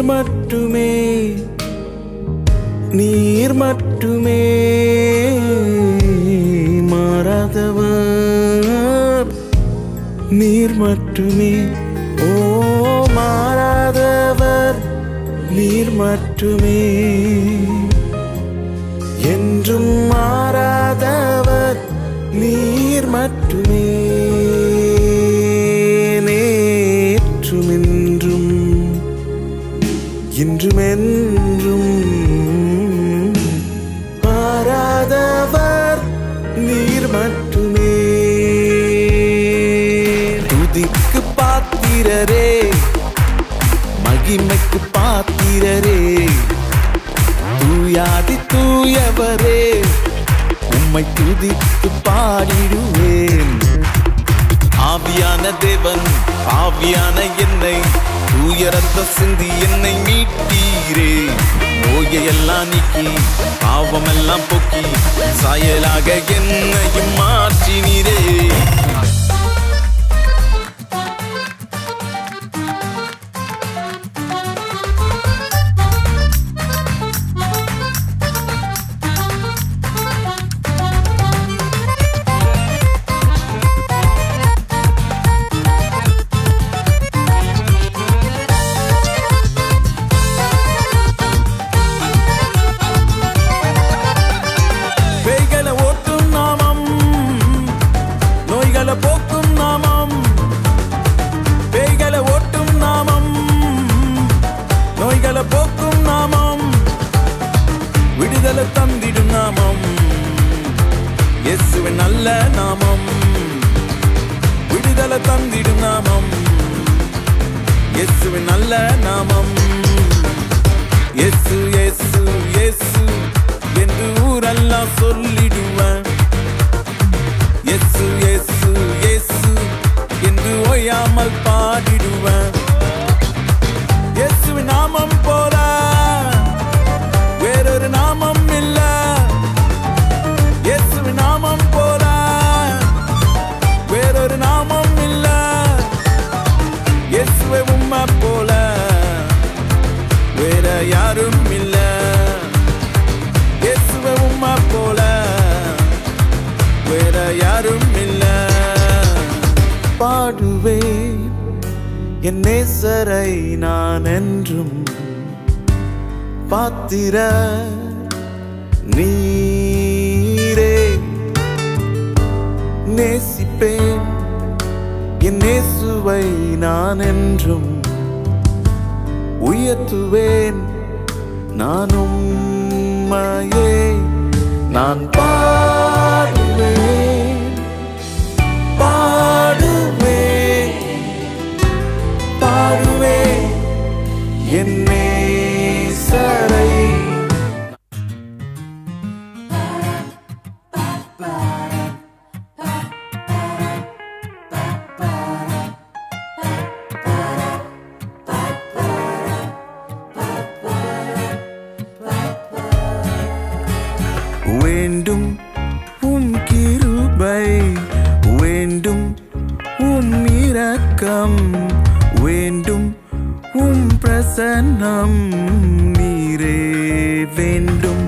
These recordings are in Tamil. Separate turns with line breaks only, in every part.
மட்டுமே நீர் மட்டுமே மாறாதவர் நீர் மட்டுமே ஓ மாறாதவர் நீர் மட்டுமே என்றும் மாறாதவர் நீர் மட்டுமே நேற்றும் என்றும் இன்றும் என்றும் மாறாதவர் நீர் மட்டுமே துதிக்கு பாத்திரரே மகிமைக்கு பாத்திரரே தூயாதி தூயவரே உம்மை துதித்து பாடிடுவேன் ஆவியான தேவன் ஆவியான என்னை தூயரத்த சிந்தி என்னை மீட்டீரே நோயையெல்லாம் நீக்கி பாவமெல்லாம் போக்கி சாயலாக என்னையும் மாற்றினீரே பேய்களை ஓட்டும் நாமம் நோய்களை போக்கும் நாமம் பேய்களை ஓட்டும் நாமம் நோய்களை போக்கும் நாமம் விடுதலை தந்திடும் நாமம் இயேசுவின் நல்ல நாமம் விடுதலை தந்திடும் நாமம் இயேசுவின் நல்ல நாமம் இயேசு இயேசு இயேசு என்று ஊரெல்லாம் சொல்லிடுவேன் இயேசு இயேசு இயேசு என்று ஓயாமல் பாடிடுவேன் இயேசுவின் நாமம் போல வேறொரு நாமம் இல்ல இயேசுவின் நாமம் போல வேறொரு நாமம் இல்ல இயேசுவை உம்மை போல வேற யாரும் இல்ல இயேசுவை உம்மை போல வேற யாரும் இல்ல பாடுவேன் என் நேசரை நான் என்றும் பாத்திர நீரே நேசிப்பேன் என் நேசுவை நான் என்றும் உயர்த்துவேன் நான் உம்மையே நான் பாடுவேன் பாடுவேன் பாடுவேன் என் நேசரை வேண்டும் உம் கிருபை வேண்டும் உம் இரக்கம் வேண்டும் உம் பிரசன்னம் நீரே வேண்டும்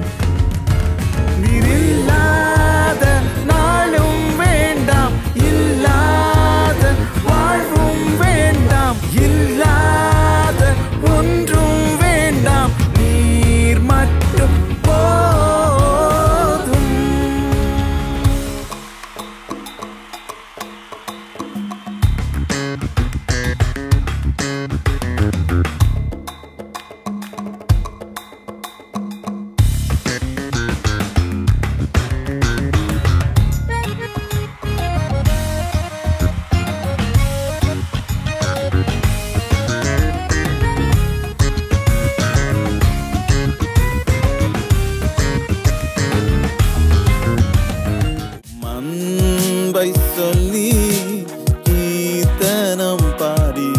நீரில்லாத நாளும் வேண்டாம் இல்லாத வாழ்வும் வேண்டாம் இல்லாத ஒன்றும் வேண்டாம் நீர் மட்டும் போதும் மன்பை சொல்லி கீர்த்தனம் பாடி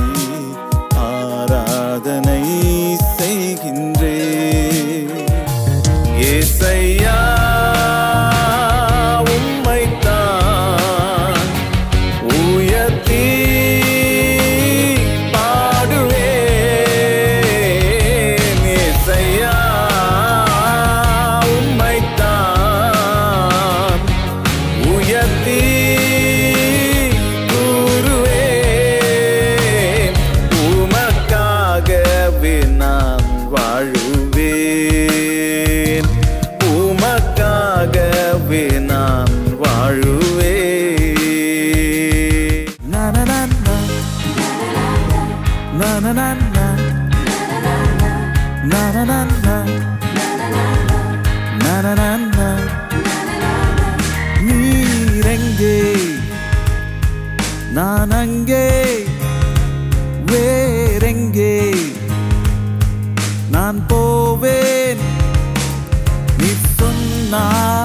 ஆராதனை செய்கின்றே ஏசையா உம்மைத்தான் உயர்த்தி பாடுவே நான் அங்கே வேறெங்கே நான் போவேன் நீ சொன்னால்